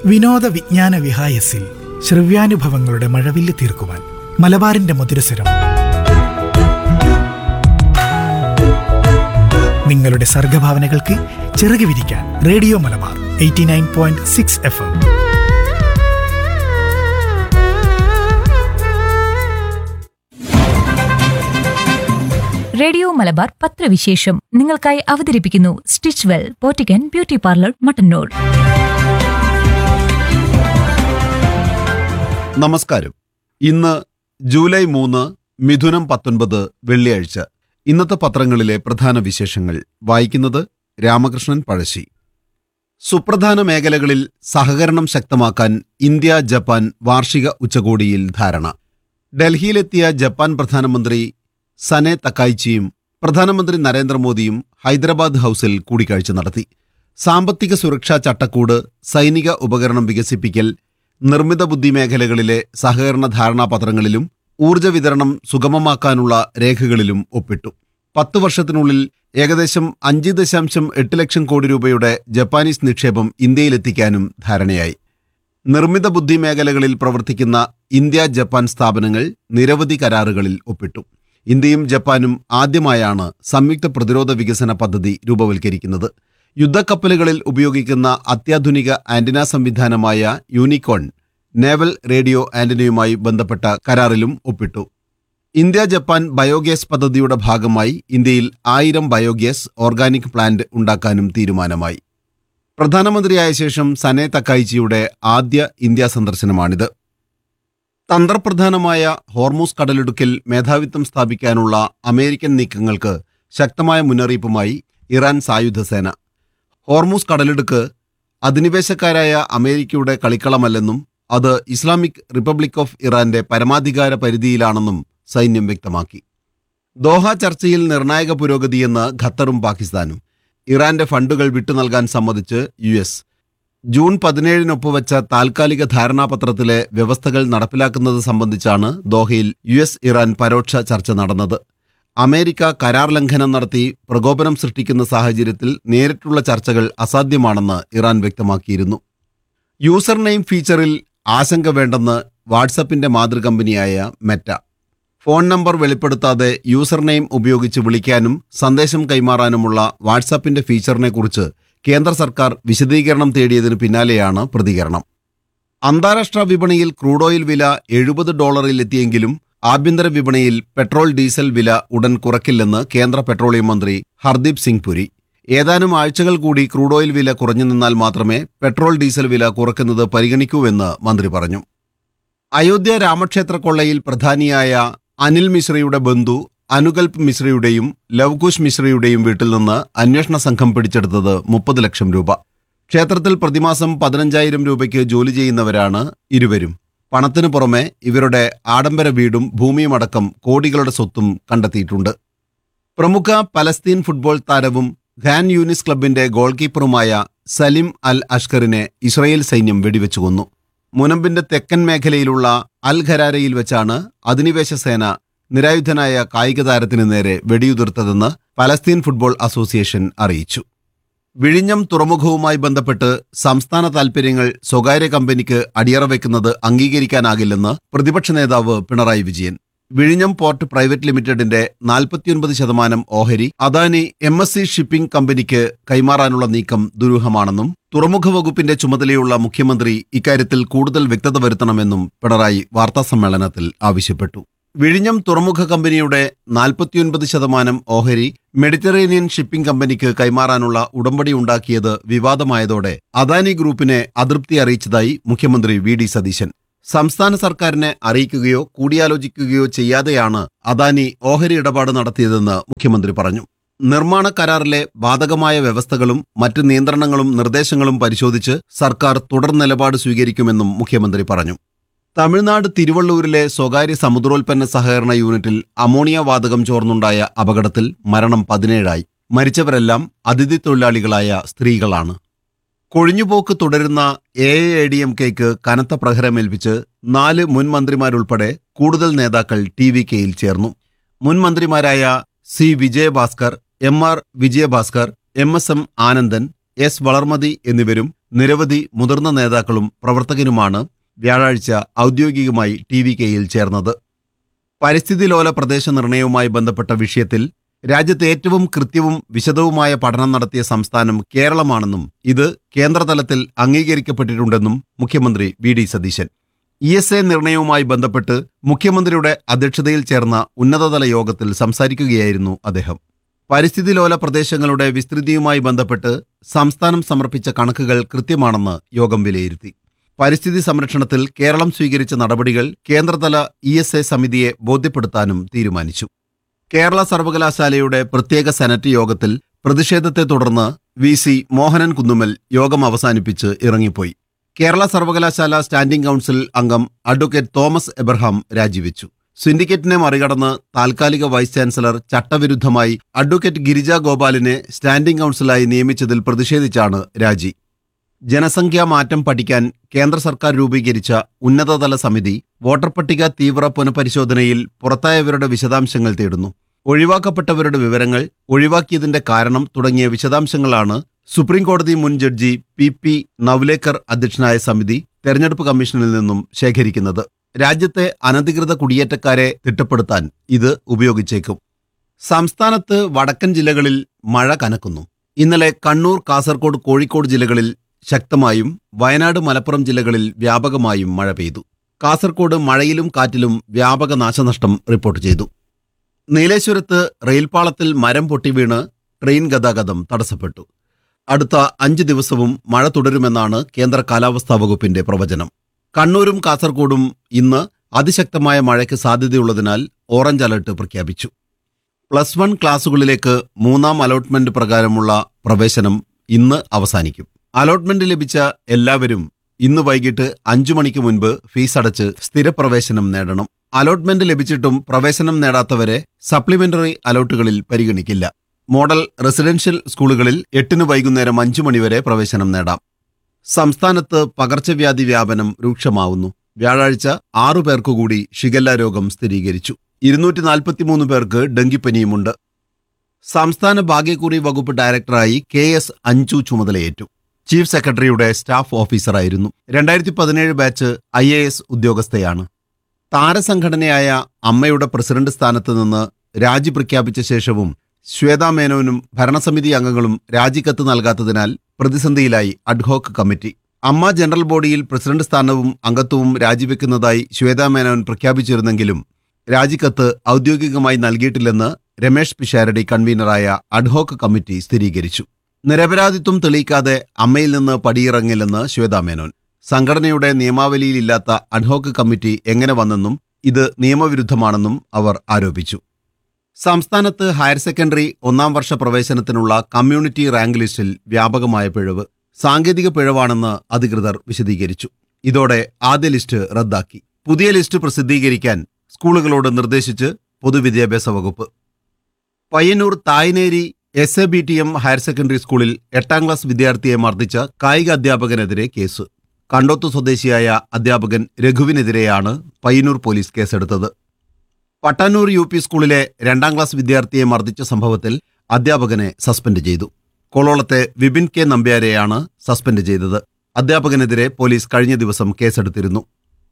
വിനോദ വിജ്ഞാന വിഹായസിൽ ശ്രവ്യാനുഭവങ്ങളുടെ മഴവില്ല് തീർക്കുവാൻ മലബാറിന്റെ മധുരസ്വരം നിങ്ങളുടെ സർഗഭാവനകൾക്ക് ചിറക് വിരിക്കാൻ radio Malabar eighty nine point six F M radio Malabar പത്രവിശേഷം നിങ്ങൾക്കായി അവതരിപ്പിക്കുന്നു stitch well boutique and beauty parlour Mattannur നമസ്കാരം ഇന്ന് ജൂലൈ മൂന്ന് മിഥുനം പത്തൊൻപത് വെള്ളിയാഴ്ച ഇന്നത്തെ പത്രങ്ങളിലെ പ്രധാന വിശേഷങ്ങൾ വായിക്കുന്നത് രാമകൃഷ്ണൻ പഴശ്ശി സുപ്രധാന മേഖലകളിൽ സഹകരണം ശക്തമാക്കാൻ ഇന്ത്യ ജപ്പാൻ വാർഷിക ഉച്ചകോടിയിൽ ധാരണ ഡൽഹിയിലെത്തിയ ജപ്പാൻ പ്രധാനമന്ത്രി സനെ തക്കായിച്ചിയും പ്രധാനമന്ത്രി നരേന്ദ്രമോദിയും ഹൈദരാബാദ് ഹൌസിൽ കൂടിക്കാഴ്ച നടത്തി സാമ്പത്തിക സുരക്ഷാ ചട്ടക്കൂട് സൈനിക ഉപകരണം വികസിപ്പിക്കൽ നിർമ്മിത ബുദ്ധി മേഖലകളിലെ സഹകരണ ധാരണാപത്രങ്ങളിലും ഊർജ്ജ വിതരണം സുഗമമാക്കാനുള്ള രേഖകളിലും ഒപ്പിട്ടു പത്തു വർഷത്തിനുള്ളിൽ ഏകദേശം അഞ്ച് ദശാംശം എട്ട് ലക്ഷം കോടി രൂപയുടെ ജപ്പാനീസ് നിക്ഷേപം ഇന്ത്യയിലെത്തിക്കാനും ധാരണയായി നിർമ്മിത ബുദ്ധി മേഖലകളിൽ പ്രവർത്തിക്കുന്ന ഇന്ത്യ ജപ്പാൻ സ്ഥാപനങ്ങൾ നിരവധി കരാറുകളിൽ ഒപ്പിട്ടു ഇന്ത്യയും ജപ്പാനും ആദ്യമായാണ് സംയുക്ത പ്രതിരോധ വികസന പദ്ധതി രൂപവൽക്കരിക്കുന്നത് യുദ്ധക്കപ്പലുകളിൽ ഉപയോഗിക്കുന്ന അത്യാധുനിക ആന്റിന സംവിധാനമായ യൂണിക്കോൺ നേവൽ റേഡിയോ ആന്റിനയുമായി ബന്ധപ്പെട്ട കരാറിലും ഒപ്പിട്ടു ഇന്ത്യ ജപ്പാൻ ബയോഗ്യാസ് പദ്ധതിയുടെ ഭാഗമായി ഇന്ത്യയിൽ ആയിരം ബയോഗ്യാസ് ഓർഗാനിക് പ്ലാന്റ് ഉണ്ടാക്കാനും തീരുമാനമായി പ്രധാനമന്ത്രിയായ ശേഷം സനെ തക്കായിച്ചിയുടെ ആദ്യ ഇന്ത്യ സന്ദർശനമാണിത് തന്ത്രപ്രധാനമായ ഹോർമൂസ് കടലിടുക്കിൽ മേധാവിത്വം സ്ഥാപിക്കാനുള്ള അമേരിക്കൻ നീക്കങ്ങൾക്ക് ശക്തമായ മുന്നറിയിപ്പുമായി ഇറാൻ സായുധ സേന ഹോർമൂസ് കടലിടുക്ക് അധിനിവേശക്കാരായ അമേരിക്കയുടെ കളിക്കളമല്ലെന്നും അത് ഇസ്ലാമിക് റിപ്പബ്ലിക് ഓഫ് ഇറാന്റെ പരമാധികാര പരിധിയിലാണെന്നും സൈന്യം വ്യക്തമാക്കി ദോഹ ചർച്ചയിൽ നിർണായക പുരോഗതിയെന്ന് ഖത്തറും പാകിസ്ഥാനും ഇറാന്റെ ഫണ്ടുകൾ വിട്ടു നൽകാൻ സമ്മതിച്ച് യു എസ് ജൂൺ പതിനേഴിന് ഒപ്പുവെച്ച താൽക്കാലിക ധാരണാപത്രത്തിലെ വ്യവസ്ഥകൾ നടപ്പിലാക്കുന്നത് സംബന്ധിച്ചാണ് ദോഹയിൽ യു എസ് ഇറാൻ പരോക്ഷ ചർച്ച നടന്നത് അമേരിക്ക കരാർ ലംഘനം നടത്തി പ്രകോപനം സൃഷ്ടിക്കുന്ന സാഹചര്യത്തിൽ നേരിട്ടുള്ള ചർച്ചകൾ അസാധ്യമാണെന്ന് ഇറാൻ വ്യക്തമാക്കിയിരുന്നു യൂസർ നെയിം ഫീച്ചറിൽ ആശങ്ക വേണ്ടെന്ന് വാട്സപ്പിന്റെ മാതൃകമ്പനിയായ മെറ്റ ഫോൺ നമ്പർ വെളിപ്പെടുത്താതെ യൂസർ നെയിം ഉപയോഗിച്ച് വിളിക്കാനും സന്ദേശം കൈമാറാനുമുള്ള വാട്സാപ്പിന്റെ ഫീച്ചറിനെക്കുറിച്ച് കേന്ദ്ര സർക്കാർ വിശദീകരണം തേടിയതിനു പിന്നാലെയാണ് പ്രതികരണം അന്താരാഷ്ട്ര വിപണിയിൽ ക്രൂഡ് ഓയിൽ വില എഴുപത് ഡോളറിൽ എത്തിയെങ്കിലും ആഭ്യന്തര വിപണിയിൽ പെട്രോൾ ഡീസൽ വില ഉടൻ കുറയ്ക്കില്ലെന്ന് കേന്ദ്ര പെട്രോളിയം മന്ത്രി ഹർദീപ് സിംഗ് പുരി ഏതാനും ആഴ്ചകൾ കൂടി ക്രൂഡ് ഓയിൽ വില കുറഞ്ഞു നിന്നാൽ മാത്രമേ പെട്രോൾ ഡീസൽ വില കുറയ്ക്കുന്നത് പരിഗണിക്കൂവെന്ന് മന്ത്രി പറഞ്ഞു അയോധ്യ രാമക്ഷേത്ര കൊള്ളയിൽ പ്രധാനിയായ അനിൽ മിശ്രയുടെ ബന്ധു അനുകൽപ് മിശ്രയുടെയും ലവ്കുശ് മിശ്രയുടെയും വീട്ടിൽ നിന്ന് അന്വേഷണ സംഘം പിടിച്ചെടുത്തത് മുപ്പത് ലക്ഷം രൂപ ക്ഷേത്രത്തിൽ പ്രതിമാസം പതിനഞ്ചായിരം രൂപയ്ക്ക് ജോലി ചെയ്യുന്നവരാണ് ഇരുവരും പണത്തിനു പുറമെ ഇവരുടെ ആഡംബര വീടും ഭൂമിയുമടക്കം കോടികളുടെ സ്വത്തും കണ്ടെത്തിയിട്ടുണ്ട് പ്രമുഖ പലസ്തീൻ ഫുട്ബോൾ താരവും ഖാൻ യൂനിസ് ക്ലബിന്റെ ഗോൾ കീപ്പറുമായ സലിം അൽ അഷ്കറിനെ ഇസ്രയേൽ സൈന്യം വെടിവെച്ചു കൊന്നു മുനമ്പിന്റെ തെക്കൻ മേഖലയിലുള്ള അൽ ഖരാരയിൽ വെച്ചാണ് അധിനിവേശ സേന നിരായുധനായ കായിക താരത്തിന് നേരെ വെടിയുതിർത്തതെന്ന് പലസ്തീൻ ഫുട്ബോൾ അസോസിയേഷൻ അറിയിച്ചു വിഴിഞ്ഞം തുറമുഖവുമായി ബന്ധപ്പെട്ട് സംസ്ഥാന താൽപര്യങ്ങൾ സ്വകാര്യ കമ്പനിക്ക് അടിയറ വയ്ക്കുന്നത് അംഗീകരിക്കാനാകില്ലെന്ന് പ്രതിപക്ഷ നേതാവ് പിണറായി വിജയൻ വിഴിഞ്ഞം പോർട്ട് പ്രൈവറ്റ് ലിമിറ്റഡിന്റെ നാൽപ്പത്തിയൊൻപത് ശതമാനം ഓഹരി Adani M S C shipping കമ്പനിക്ക് കൈമാറാനുള്ള നീക്കം ദുരൂഹമാണെന്നും തുറമുഖ വകുപ്പിന്റെ ചുമതലയുള്ള മുഖ്യമന്ത്രി ഇക്കാര്യത്തിൽ കൂടുതൽ വ്യക്തത വരുത്തണമെന്നും പിണറായി വാർത്താസമ്മേളനത്തിൽ ആവശ്യപ്പെട്ടു വിഴിഞ്ഞം തുറമുഖ കമ്പനിയുടെ നാൽപ്പത്തിയൊൻപത് ശതമാനം ഓഹരി മെഡിറ്ററേനിയൻ ഷിപ്പിംഗ് കമ്പനിക്ക് കൈമാറാനുള്ള ഉടമ്പടി ഉണ്ടാക്കിയത് വിവാദമായതോടെ അദാനി ഗ്രൂപ്പിനെ അതൃപ്തി അറിയിച്ചതായി മുഖ്യമന്ത്രി വി ഡി സതീശൻ സംസ്ഥാന സർക്കാരിനെ അറിയിക്കുകയോ കൂടിയാലോചിക്കുകയോ ചെയ്യാതെയാണ് അദാനി ഓഹരി ഇടപാട് നടത്തിയതെന്ന് മുഖ്യമന്ത്രി പറഞ്ഞു നിർമ്മാണ കരാറിലെ ബാധകമായ വ്യവസ്ഥകളും മറ്റ് നിയന്ത്രണങ്ങളും നിർദ്ദേശങ്ങളും പരിശോധിച്ച് സർക്കാർ തുടർ നിലപാട് സ്വീകരിക്കുമെന്നും മുഖ്യമന്ത്രി പറഞ്ഞു തമിഴ്നാട് തിരുവള്ളൂരിലെ സ്വകാര്യ സമുദ്രോൽപ്പന്ന സഹകരണ യൂണിറ്റിൽ അമോണിയ വാതകം ചോർന്നുണ്ടായ അപകടത്തിൽ മരണം പതിനേഴായി മരിച്ചവരെല്ലാം അതിഥി തൊഴിലാളികളായ സ്ത്രീകളാണ് കൊഴിഞ്ഞുപോക്ക് തുടരുന്ന എ എ ഡി എം കെക്ക് കനത്ത പ്രഹരമേൽപ്പിച്ച് നാല് മുൻ മന്ത്രിമാരുൾപ്പെടെ കൂടുതൽ നേതാക്കൾ ടി വി കെയിൽ ചേർന്നു മുൻ മന്ത്രിമാരായ C Vijayabaskar M R Vijayabaskar M S M Anandan S Valarmathi എന്നിവരും നിരവധി മുതിർന്ന നേതാക്കളും പ്രവർത്തകരുമാണ് വ്യാഴാഴ്ച ഔദ്യോഗികമായി ടി വി കെയിൽ ചേർന്നത് പരിസ്ഥിതി ലോല പ്രദേശ നിർണയവുമായി ബന്ധപ്പെട്ട വിഷയത്തിൽ രാജ്യത്ത് ഏറ്റവും കൃത്യവും വിശദവുമായ പഠനം നടത്തിയ സംസ്ഥാനം കേരളമാണെന്നും ഇത് കേന്ദ്രതലത്തിൽ അംഗീകരിക്കപ്പെട്ടിട്ടുണ്ടെന്നും മുഖ്യമന്ത്രി V D Satheesan E S A നിർണയവുമായി ബന്ധപ്പെട്ട് മുഖ്യമന്ത്രിയുടെ അധ്യക്ഷതയിൽ ചേർന്ന ഉന്നതതല യോഗത്തിൽ സംസാരിക്കുകയായിരുന്നു അദ്ദേഹം പരിസ്ഥിതി ലോല പ്രദേശങ്ങളുടെ വിസ്തൃതിയുമായി ബന്ധപ്പെട്ട് സംസ്ഥാനം സമർപ്പിച്ച കണക്കുകൾ കൃത്യമാണെന്ന് യോഗം വിലയിരുത്തി പരിസ്ഥിതി സംരക്ഷണത്തിൽ കേരളം സ്വീകരിച്ച നടപടികൾ കേന്ദ്രതല ഇ എസ് എ സമിതിയെ ബോധ്യപ്പെടുത്താനും തീരുമാനിച്ചു കേരള സർവകലാശാലയുടെ പ്രത്യേക സെനറ്റ് യോഗത്തിൽ പ്രതിഷേധത്തെ തുടർന്ന് വി സി മോഹനൻ കുന്നുമൽ യോഗം അവസാനിപ്പിച്ച് ഇറങ്ങിപ്പോയി കേരള സർവകലാശാല സ്റ്റാൻഡിംഗ് കൗൺസിൽ അംഗം അഡ്വക്കേറ്റ് തോമസ് എബ്രഹാം രാജിവെച്ചു സിൻഡിക്കേറ്റിനെ മറികടന്ന് താൽക്കാലിക വൈസ് ചാൻസലർ ചട്ടവിരുദ്ധമായി അഡ്വക്കേറ്റ് ഗിരിജ ഗോപാലിനെ സ്റ്റാൻഡിംഗ് കൗൺസിലായി നിയമിച്ചതിൽ പ്രതിഷേധിച്ചാണ് രാജി ജനസംഖ്യാ മാറ്റം പഠിക്കാൻ കേന്ദ്ര സർക്കാർ രൂപീകരിച്ച ഉന്നതതല സമിതി വോട്ടർ പട്ടിക തീവ്ര പുനഃപരിശോധനയിൽ പുറത്തായവരുടെ വിശദാംശങ്ങൾ തേടുന്നു ഒഴിവാക്കപ്പെട്ടവരുടെ വിവരങ്ങൾ ഒഴിവാക്കിയതിന്റെ കാരണം തുടങ്ങിയ വിശദാംശങ്ങളാണ് സുപ്രീം കോടതി മുൻ ജഡ്ജി പി പി നവ്ലേക്കർ അധ്യക്ഷനായ സമിതി തെരഞ്ഞെടുപ്പ് കമ്മീഷനിൽ നിന്നും ശേഖരിക്കുന്നത് രാജ്യത്തെ അനധികൃത കുടിയേറ്റക്കാരെ തിട്ടപ്പെടുത്താൻ ഇത് ഉപയോഗിച്ചേക്കും സംസ്ഥാനത്ത് വടക്കൻ ജില്ലകളിൽ മഴ കനക്കുന്നു ഇന്നലെ കണ്ണൂർ കാസർഗോഡ് കോഴിക്കോട് ജില്ലകളിൽ ശക്തമായും വയനാട് മലപ്പുറം ജില്ലകളിൽ വ്യാപകമായും മഴ പെയ്തു കാസർഗോഡ് മഴയിലും കാറ്റിലും വ്യാപക നാശനഷ്ടം റിപ്പോർട്ട് ചെയ്തു നീലേശ്വരത്ത് റെയിൽപാളത്തിൽ മരം പൊട്ടി വീണ് ട്രെയിൻ ഗതാഗതം തടസ്സപ്പെട്ടു അടുത്ത അഞ്ച് ദിവസവും മഴ തുടരുമെന്നാണ് കേന്ദ്ര കാലാവസ്ഥാ വകുപ്പിന്റെ പ്രവചനം കണ്ണൂരും കാസർഗോഡും ഇന്ന് അതിശക്തമായ മഴയ്ക്ക് സാധ്യതയുള്ളതിനാൽ ഓറഞ്ച് അലർട്ട് പ്രഖ്യാപിച്ചു പ്ലസ് വൺ ക്ലാസുകളിലേക്ക് മൂന്നാം അലോട്ട്മെന്റ് പ്രകാരമുള്ള പ്രവേശനം ഇന്ന് അവസാനിക്കും അലോട്ട്മെന്റ് ലഭിച്ച എല്ലാവരും ഇന്ന് വൈകിട്ട് അഞ്ചു മണിക്ക് മുൻപ് ഫീസ് അടച്ച് സ്ഥിരപ്രവേശനം നേടണം അലോട്ട്മെന്റ് ലഭിച്ചിട്ടും പ്രവേശനം നേടാത്തവരെ സപ്ലിമെന്ററി അലോട്ടുകളിൽ പരിഗണിക്കില്ല മോഡൽ റെസിഡൻഷ്യൽ സ്കൂളുകളിൽ എട്ടിന് വൈകുന്നേരം അഞ്ചു മണിവരെ പ്രവേശനം നേടാം സംസ്ഥാനത്ത് പകർച്ചവ്യാധി വ്യാപനം രൂക്ഷമാവുന്നു വ്യാഴാഴ്ച ആറു പേർക്കുകൂടി ഷിഗല്ല രോഗം സ്ഥിരീകരിച്ചു ഇരുന്നൂറ്റി നാൽപ്പത്തിമൂന്ന് പേർക്ക് ഡെങ്കിപ്പനിയുമുണ്ട് സംസ്ഥാന ഭാഗ്യക്കുറി വകുപ്പ് ഡയറക്ടറായി കെ എസ് അഞ്ചു ചുമതലയേറ്റു ചീഫ് സെക്രട്ടറിയുടെ സ്റ്റാഫ് ഓഫീസറായിരുന്നു രണ്ടായിരത്തി പതിനേഴ് ബാച്ച് ഐ എ എസ് ഉദ്യോഗസ്ഥയാണ് താരസംഘടനയായ അമ്മയുടെ പ്രസിഡന്റ് സ്ഥാനത്ത് നിന്ന് രാജി പ്രഖ്യാപിച്ച ശേഷവും ശ്വേതാ മേനോനും ഭരണസമിതി അംഗങ്ങളും രാജിക്കത്ത് നൽകാത്തതിനാൽ പ്രതിസന്ധിയിലായി അഡ്ഹോക്ക് കമ്മിറ്റി അമ്മ ജനറൽ ബോഡിയിൽ പ്രസിഡന്റ് സ്ഥാനവും അംഗത്വവും രാജിവെക്കുന്നതായി ശ്വേതാ മേനോൻ പ്രഖ്യാപിച്ചിരുന്നെങ്കിലും രാജിക്കത്ത് ഔദ്യോഗികമായി നൽകിയിട്ടില്ലെന്ന് രമേഷ് പിഷാരടി കൺവീനറായ അഡ്ഹോക്ക് കമ്മിറ്റി സ്ഥിരീകരിച്ചു നിരപരാധിത്വം തെളിയിക്കാതെ അമ്മയിൽ നിന്ന് പടിയിറങ്ങില്ലെന്ന് ശ്വേതാ മേനോൻ സംഘടനയുടെ നിയമാവലിയിലില്ലാത്ത അഡ്ഹോക്ക് കമ്മിറ്റി എങ്ങനെ വന്നെന്നും ഇത് നിയമവിരുദ്ധമാണെന്നും അവർ ആരോപിച്ചു സംസ്ഥാനത്ത് ഹയർ സെക്കൻഡറി ഒന്നാം വർഷ പ്രവേശനത്തിനുള്ള കമ്മ്യൂണിറ്റി റാങ്ക് ലിസ്റ്റിൽ വ്യാപകമായ പിഴവ് സാങ്കേതിക പിഴവാണെന്ന് അധികൃതർ വിശദീകരിച്ചു ഇതോടെ ആദ്യ ലിസ്റ്റ് റദ്ദാക്കി പുതിയ ലിസ്റ്റ് പ്രസിദ്ധീകരിക്കാൻ സ്കൂളുകളോട് നിർദ്ദേശിച്ച് പൊതുവിദ്യാഭ്യാസ വകുപ്പ് Payyannur Thayineri S A B T M higher secondary സ്കൂളിൽ എട്ടാം ക്ലാസ് വിദ്യാർത്ഥിയെ മർദ്ദിച്ച കായിക അധ്യാപകനെതിരെ കേസ് കണ്ടോത്ത് സ്വദേശിയായ അധ്യാപകൻ രഘുവിനെതിരെയാണ് പയ്യന്നൂർ പോലീസ് കേസെടുത്തത് പട്ടാന്നൂർ യു പി സ്കൂളിലെ രണ്ടാം ക്ലാസ് വിദ്യാർത്ഥിയെ മർദ്ദിച്ച സംഭവത്തിൽ അധ്യാപകനെ സസ്പെൻഡ് ചെയ്തു കോളോളത്തെ വിപിൻ കെ നമ്പ്യാരെയാണ് സസ്പെൻഡ് ചെയ്തത് അധ്യാപകനെതിരെ പോലീസ് കഴിഞ്ഞ ദിവസം കേസെടുത്തിരുന്നു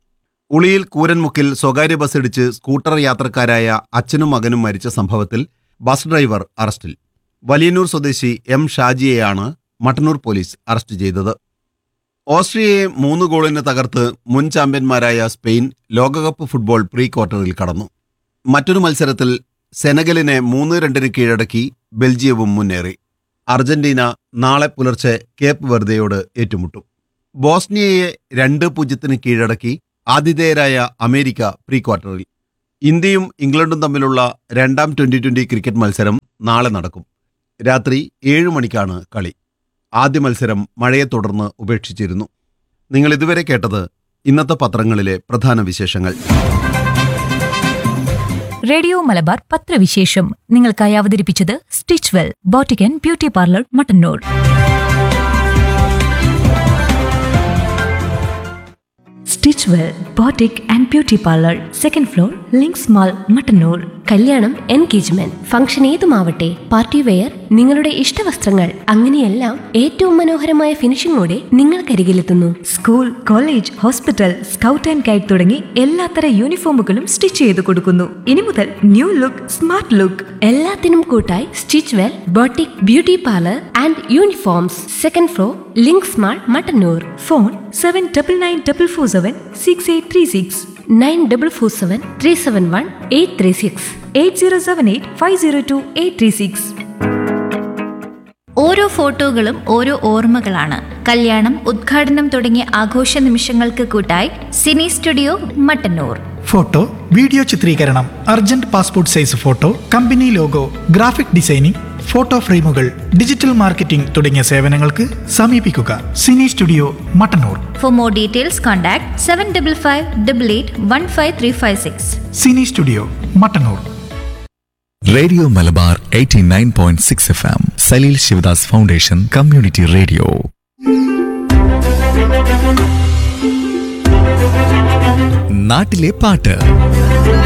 ഉളിയിൽ കൂരൻമുക്കിൽ സ്വകാര്യ ബസ് ഇടിച്ച് സ്കൂട്ടർ യാത്രക്കാരായ അച്ഛനും മകനും മരിച്ച സംഭവത്തിൽ ബസ് ഡ്രൈവർ അറസ്റ്റിൽ വലിയന്നൂർ സ്വദേശി എം ഷാജിയെയാണ് മട്ടന്നൂർ പോലീസ് അറസ്റ്റ് ചെയ്തത് ഓസ്ട്രിയയെ മൂന്ന് ഗോളിന് തകർത്ത് മുൻ ചാമ്പ്യന്മാരായ സ്പെയിൻ ലോകകപ്പ് ഫുട്ബോൾ പ്രീ ക്വാർട്ടറിൽ കടന്നു മറ്റൊരു മത്സരത്തിൽ സെനഗലിനെ മൂന്ന് രണ്ടിന് കീഴടക്കി ബെൽജിയവും മുന്നേറി അർജന്റീന നാളെ പുലർച്ചെ കേപ്പ് വെർദയോട് ഏറ്റുമുട്ടും ബോസ്നിയയെ രണ്ട് പൂജ്യത്തിന് കീഴടക്കി ആതിഥേയരായ അമേരിക്ക പ്രീ ക്വാർട്ടറിൽ ഇന്ത്യയും ഇംഗ്ലണ്ടും തമ്മിലുള്ള രണ്ടാം ട്വന്റി ട്വന്റി ക്രിക്കറ്റ് മത്സരം നാളെ നടക്കും രാത്രി ഏഴ് മണിക്കാണ് കളി ആദ്യ മത്സരം മഴയെ തുടർന്ന് ഉപേക്ഷിച്ചിരുന്നു നിങ്ങൾ ഇതുവരെ കേട്ടത് ഇന്നത്തെ പത്രങ്ങളിലെ പ്രധാന വിശേഷങ്ങൾ റേഡിയോ മലബാർ പത്രവിശേഷം നിങ്ങൾക്കായി അവതരിപ്പിച്ചത് stitch well boutique and beauty parlour Mattannur stitch stitch well boutique and beauty parlour second floor Links mall Mattannur കല്യാണം എൻഗേജ്മെന്റ് ഫംഗ്ഷൻ ഏതുമാവട്ടെ പാർട്ടി വെയർ നിങ്ങളുടെ ഇഷ്ടവസ്ത്രങ്ങൾ അങ്ങനെയെല്ലാം ഏറ്റവും മനോഹരമായ ഫിനിഷിംഗോടെ നിങ്ങൾക്കരികിലെത്തുന്നു school college hospital scout and guide തുടങ്ങി എല്ലാത്തര യൂണിഫോമുകളും സ്റ്റിച്ച് ചെയ്ത് കൊടുക്കുന്നു ഇനി മുതൽ ന്യൂ ലുക്ക് സ്മാർട്ട് ലുക്ക് എല്ലാത്തിനും കൂട്ടായി stitch well boutique beauty parlour and uniforms second floor Links mall Mattannur phone seven double nine double four seven six eight three six nine double four seven three seven one eight three six eight zero seven eight five zero two eight three six ഓരോ ഫോട്ടോകളും ഓരോ ഓർമ്മകളാണ് കല്യാണം ഉദ്ഘാടനം തുടങ്ങിയ ആഘോഷ നിമിഷങ്ങൾക്ക് കൂട്ടായി cine studio Mattannur photo video ചിത്രീകരണം urgent passport size photo company logo graphic designing photo ഫ്രെയിമുകൾ ഡിജിറ്റൽ മാർക്കറ്റിംഗ് തുടങ്ങിയ സേവനങ്ങൾക്ക് സമീപിക്കുക cine studio Mattannur for more details contact seven double five double eight one five three five six cine studio Mattannur radio Malabar 89.6 F M Saleel Sivadas foundation community radio നാട്ടിലെ പാട്ട്